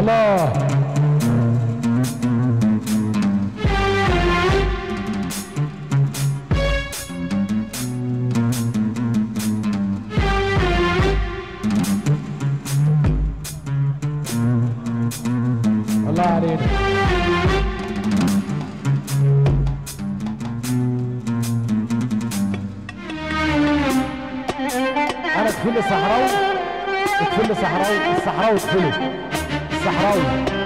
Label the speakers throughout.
Speaker 1: الله الله علينا انا كفل صحراوي كفل صحراوي الصحراوي كفله الصحراوي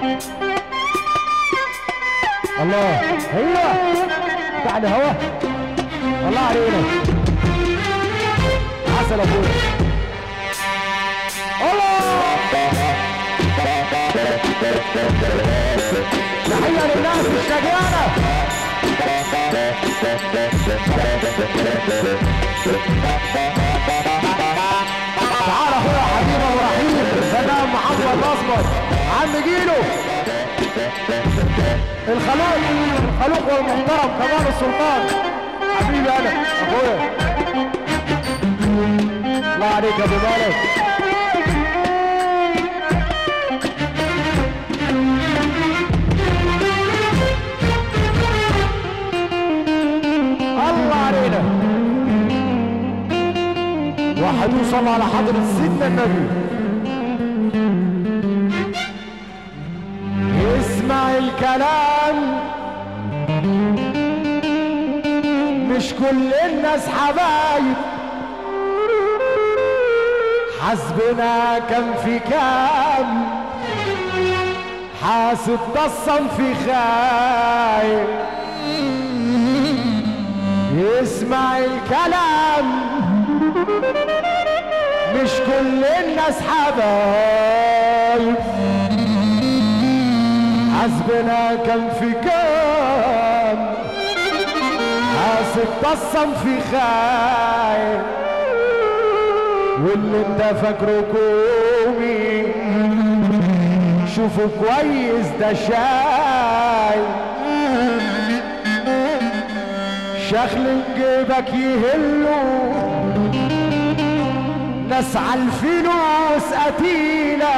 Speaker 1: الله ايوه بتاع الهوا الله علينا عسل ابويا الله تحية للناس الشقيانة تعال اخويا حبيب ابو رحيم سلام محمد الاصبر عم جيلو الخلوق الخلوق والمحترم كمال السلطان حبيبي انا اخويا الله عليك يا ابو مالك الله علينا واحد يوصل على حضرة سيدنا النبي اسمع الكلام مش كل الناس حبايب حسبنا كم في كام حاسب ده الصنف خايب يسمع الكلام مش كل الناس حبايب حسبنا كم في كام حاسب تصم في خايب واللي انت فاكره كومي شوفوا كويس ده شايب شخل جيبك يهلوا ناس عالفلوس قتيلة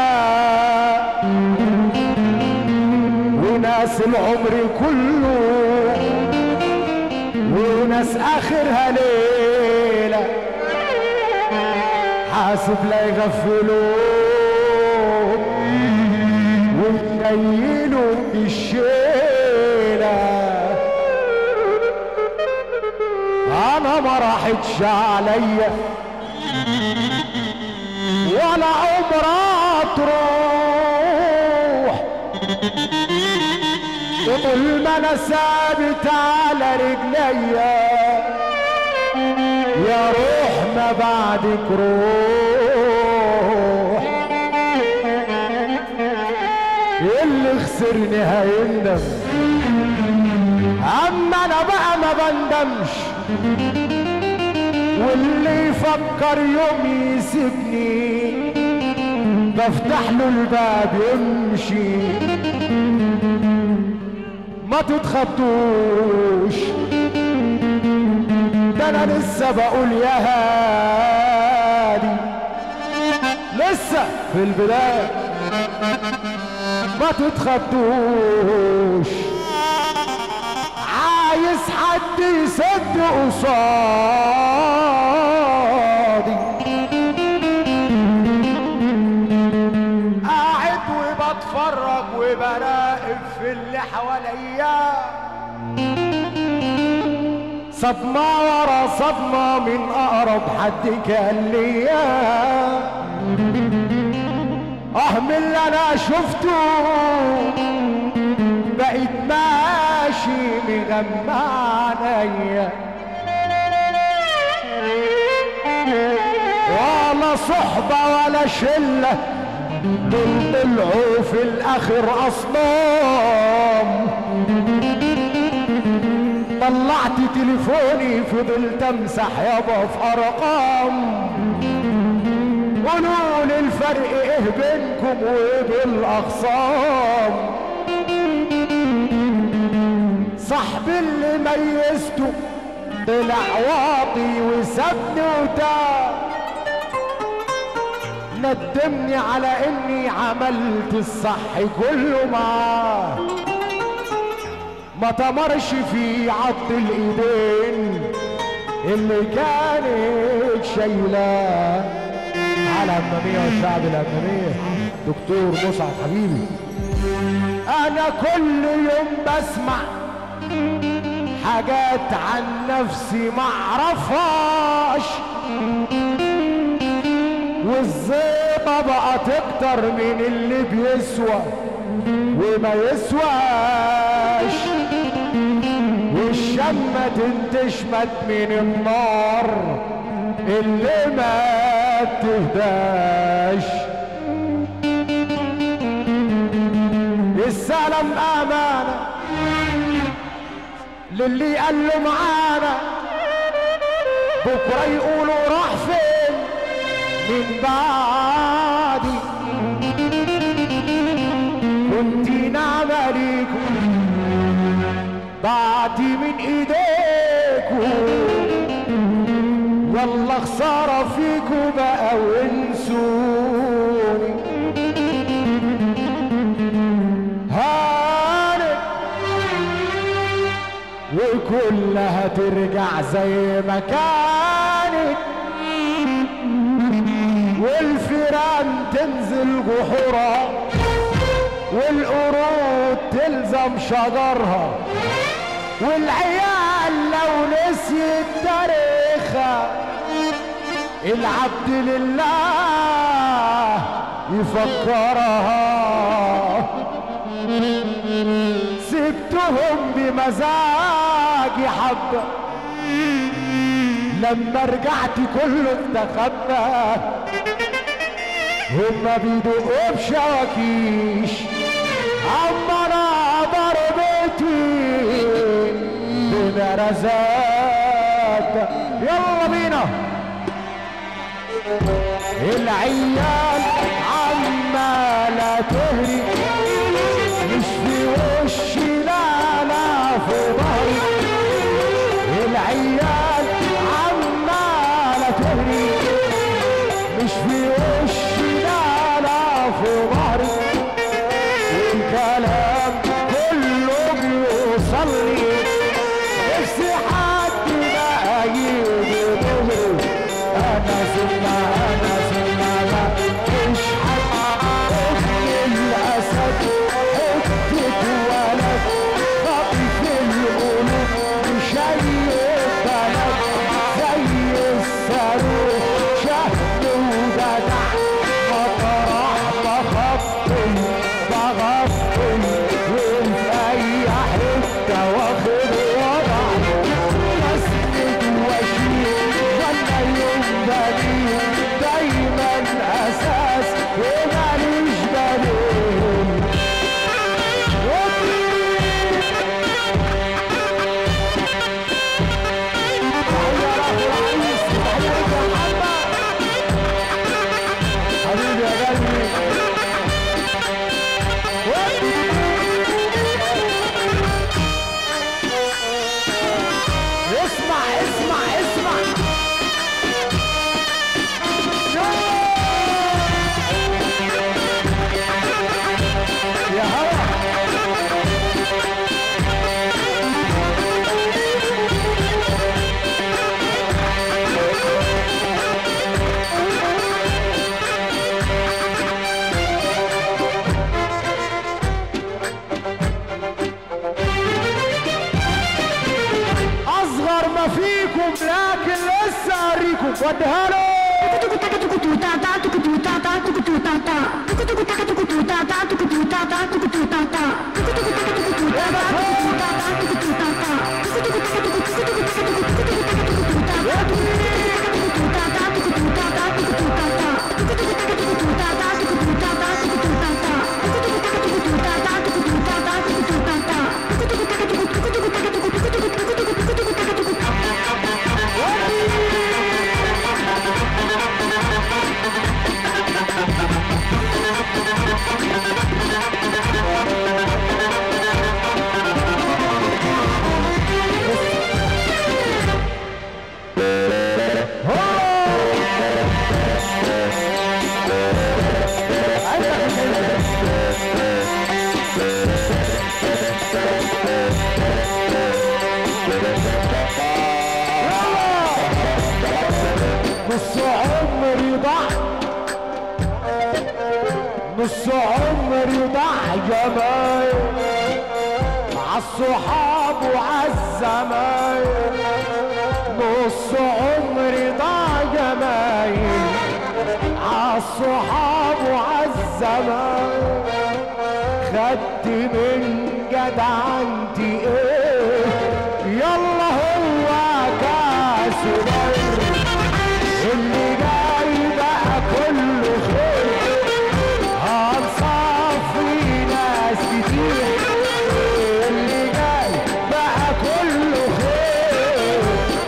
Speaker 1: وناس العمر كله وناس اخرها ليلة حاسب لا يغفلوك وينيلوا الشيله انا ما راحتش عليا ولا عمرها تروح وطول ما انا ثابت على رجليا يا روح ما بعدك روح اللي خسرني هيندم اما انا بقى ما بندمش واللي يفكر يوم يسيبني بفتح له الباب يمشي ما تتخطوش ده انا لسه بقول يا هادي لسه في البدايه ما تتخطوش عايز حد يسد قصادي قاعد وبتفرج وبراقب في اللي حواليا صدمة ورا صدمة من أقرب حد كان ليا اه من اللي أنا شفته بقيت ماشي مغمى عينيا ولا صحبة ولا شلة دول طلعوا في الآخر أصنام طلعت تليفوني فضلت امسح يابا في ارقام قولوا لي الفرق ايه بينكم وبين الاخصام صاحبي اللي ميزته طلع واطي وسابني وتاه وندمني على اني عملت الصح كله معاه ما تمرش في عض الايدين اللي كانت شايلاه على الأمامية والشعب الأمامية دكتور مسعد حبيبي أنا كل يوم بسمع حاجات عن نفسي معرفهاش والزيطة بقى تكتر من اللي بيسوى وما يسواش والشمة تنتشمت من النار اللي ما تهداش السلام امانه للي قال له معانا بكره يقولوا راح فين من بعدي كنت نعمة ليكم بعدي من ايديكم والله خسارة فيكم بقى وانسوني هانت وكلها ترجع زي ما كانت والفيران تنزل جحورها والقرود تلزم شجرها والعيال لو نسيت تاريخها العبد لله يفكرها سبتهم بمزاجي حبة لما رجعت كله استخبى هما بيدقوا بشواكيش اما انا ضربتي بمرزات يلا بينا العيال عمالة تهري مش في وشي لا لا في ظهري العيال عمالة تهري مش في وشي لا لا في ظهري والكلام كله بيوصلني نفسي حد بقى يجي ظهري انا سنة انا سنة ما مش حد ابن الاسد حتة ولد خطف القلوب شيء بلد زي الصاروخ شهد وجدع مطرح بخطي بغطي وفي اي حتة واخد وضع اسند واشيل ولا يوم بديل دايما اساس وماليش بديل حبيبي يا قلبي اسمع اسمع اسمع يا هوا اصغر ما فيكم لكن لسه اوريكم وديها له نص عمري ضاع نص عمري ضاع جمال عالصحاب وعالزمايل نص عمري ضاع جمايل عالصحاب وعالزمايل خدت من جدعنتي ايه يلا هو كاس بر اللي جاي بقى كله خير هنصفي ناس كتير اللي جاي بقى كله خير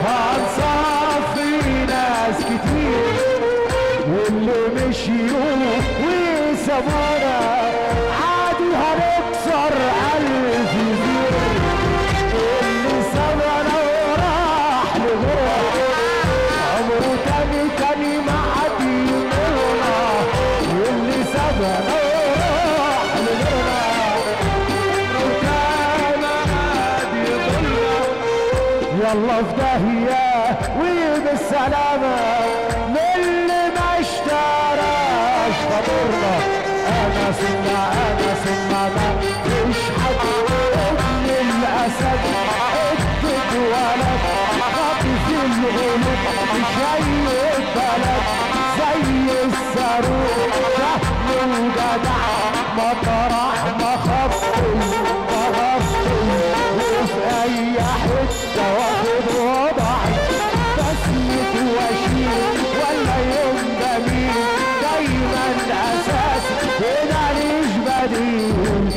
Speaker 1: هنصفي ناس كتير واللي مشيوا وسابونا عادي هنكسر ألف زير اللي سابنا وراح لغيره عمره تاني تاني ما حد يقولنا واللي سابنا وراح لغيرنا عمره تاني ما حد يقولنا يلا في داهية وبالسلامة للي ما اشتراش فطورنا انا ثم انا ثم ما فيش حد ابن الاسد اكتب ولد خاطف القلوب شيء البلد زي الصاروخ شهم وجدع مطرح ما خطي ما غطي وفي اي حته واخد وضعي بسمة واشيل ولا يوم جميل دايما اساس هنا مش بديل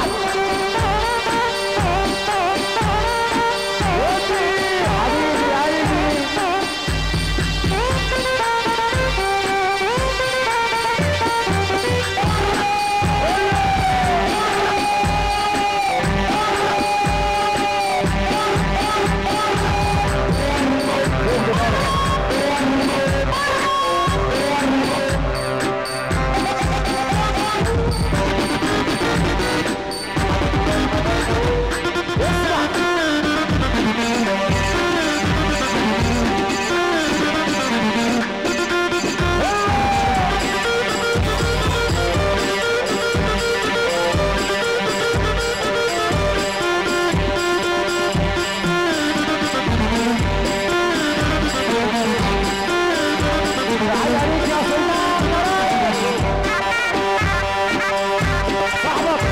Speaker 1: حبيبي قلبي تعال عليك يا سلمان صاحبك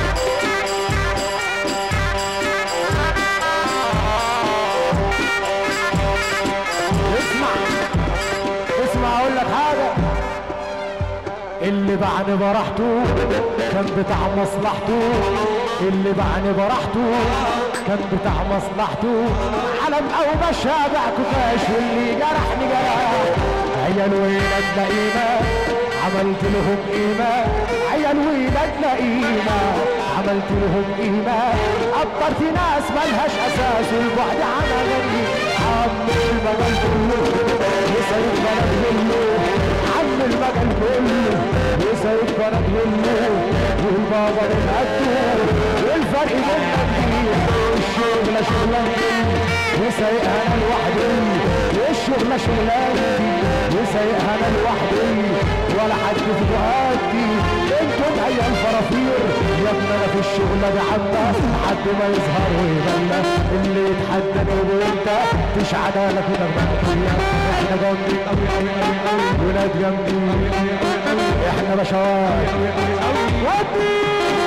Speaker 1: اسمع اسمع اقول لك حاجه اللي بعد براحته كان بتاع مصلحته اللي بعد براحته كان بتاع مصلحته علم او بشابع كفاش واللي جرحني جرح عيال ولادنا ايمان عملت لهم ايمان عيال ولادنا ايمان عملت لهم ايمان قدرت ناس ملهاش اساس والبعد عنها غني عم المجال كله يسيب بلد كله عم المجال كله يسيب بلد كله والبابا للقده والفرق بيننا كبير الشغلة شغلانتي وسايقها انا لوحدي والشغلة شغلانتي وسايقها انا لوحدي ولا حد في جهاتي انتم ايها الفرافير يا ابني انا في الشغلة دي عنا لحد ما يظهر ويبلى اللي يتحدى وانت تشعل لك ودغدغة احنا جامدين قوي قوي قوي قوي ولاد جامدين احنا بشوات ودي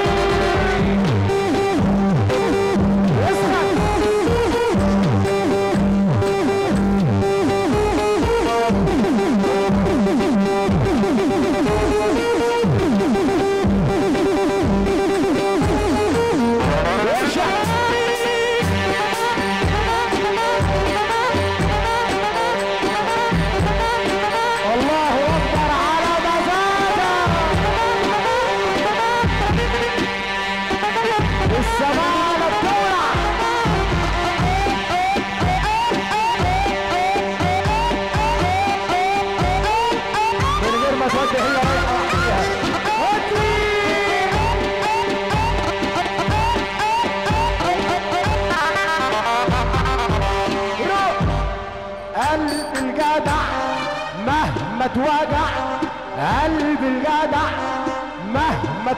Speaker 1: اسمع ارجع الله اكبر على مزاجك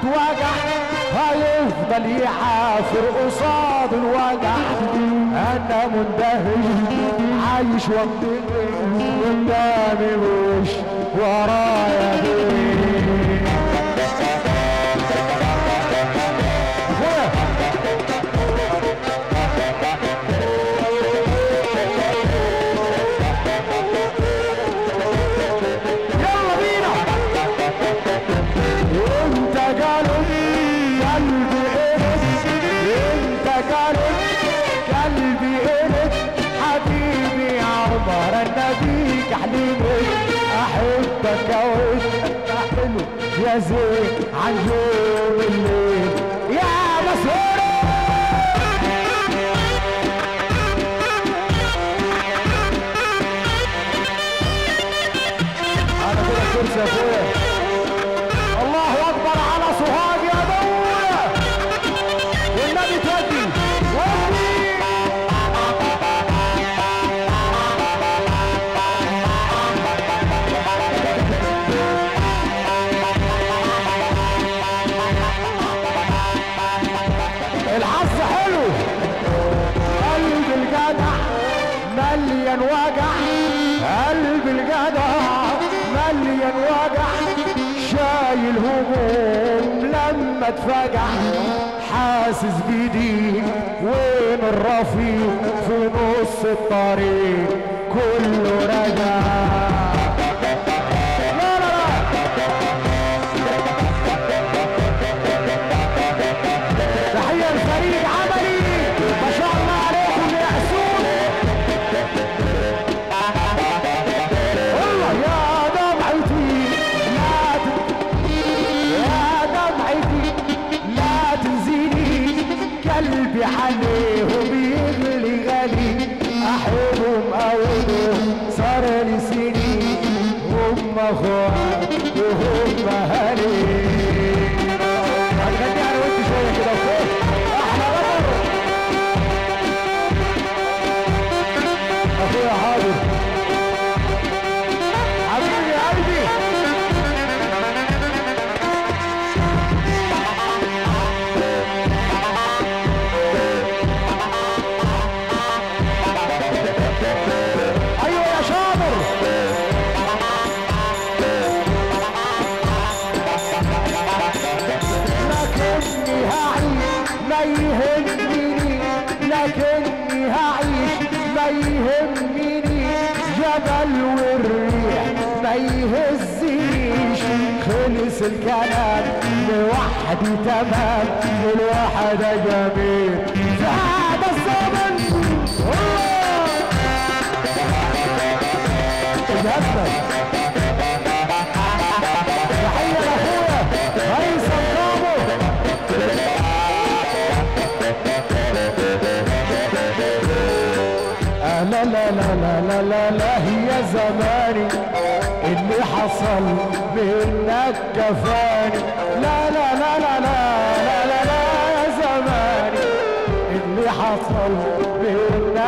Speaker 1: وجع هيفضل يعافر قصاد الوجع انا مندهش عايش وانتهي قدامي مش ورايا بيه اخويا يلا بينا انت قلبي قلبي انت انت قلبي قلبي انت حبيبي يا عمر انا بيك حليمي احبك وانت حلو يا زين عن يوم الليل يا مسهوره انا كده كرسي يا اخويا الله اكبر على سوهاج يا ابويا والنبي تودي ودي الحظ حلو قلب الجدع مليان وجع قلب الجدع مليان وجع شايل هموم لما اتفجع حاسس بيديك وين الرفيق في نص الطريق كله رجع لا لا لا تحية لفريق عملي ما شاء الله عليكم يا حسون والله يا دمعتي لا ت- يا دمعتي لا تنزلي قلبي عليهم يغلي غالي احبهم اولهم صار لي سنين هم اخوات وهم اهلي هنغني انا وانت شويه كده اوكي احلى رقم اخويا حاضر حبيبي يا قلبي ايوه يا شاطر لكني هعيش ما يهمني لكني هعيش ما يهمني جبل والريح ما يهزنيش خلص الكلام لوحدي تمام الوحدة جميل في هذا الزمن الله اجهزنا تحية لاخويا هيثم كابو آه لا لا لا لا لا لا لا هي زماني اللي حصل منك كفاني لا لا لا لا لا لا لا لا يا زماني اللي حصل منك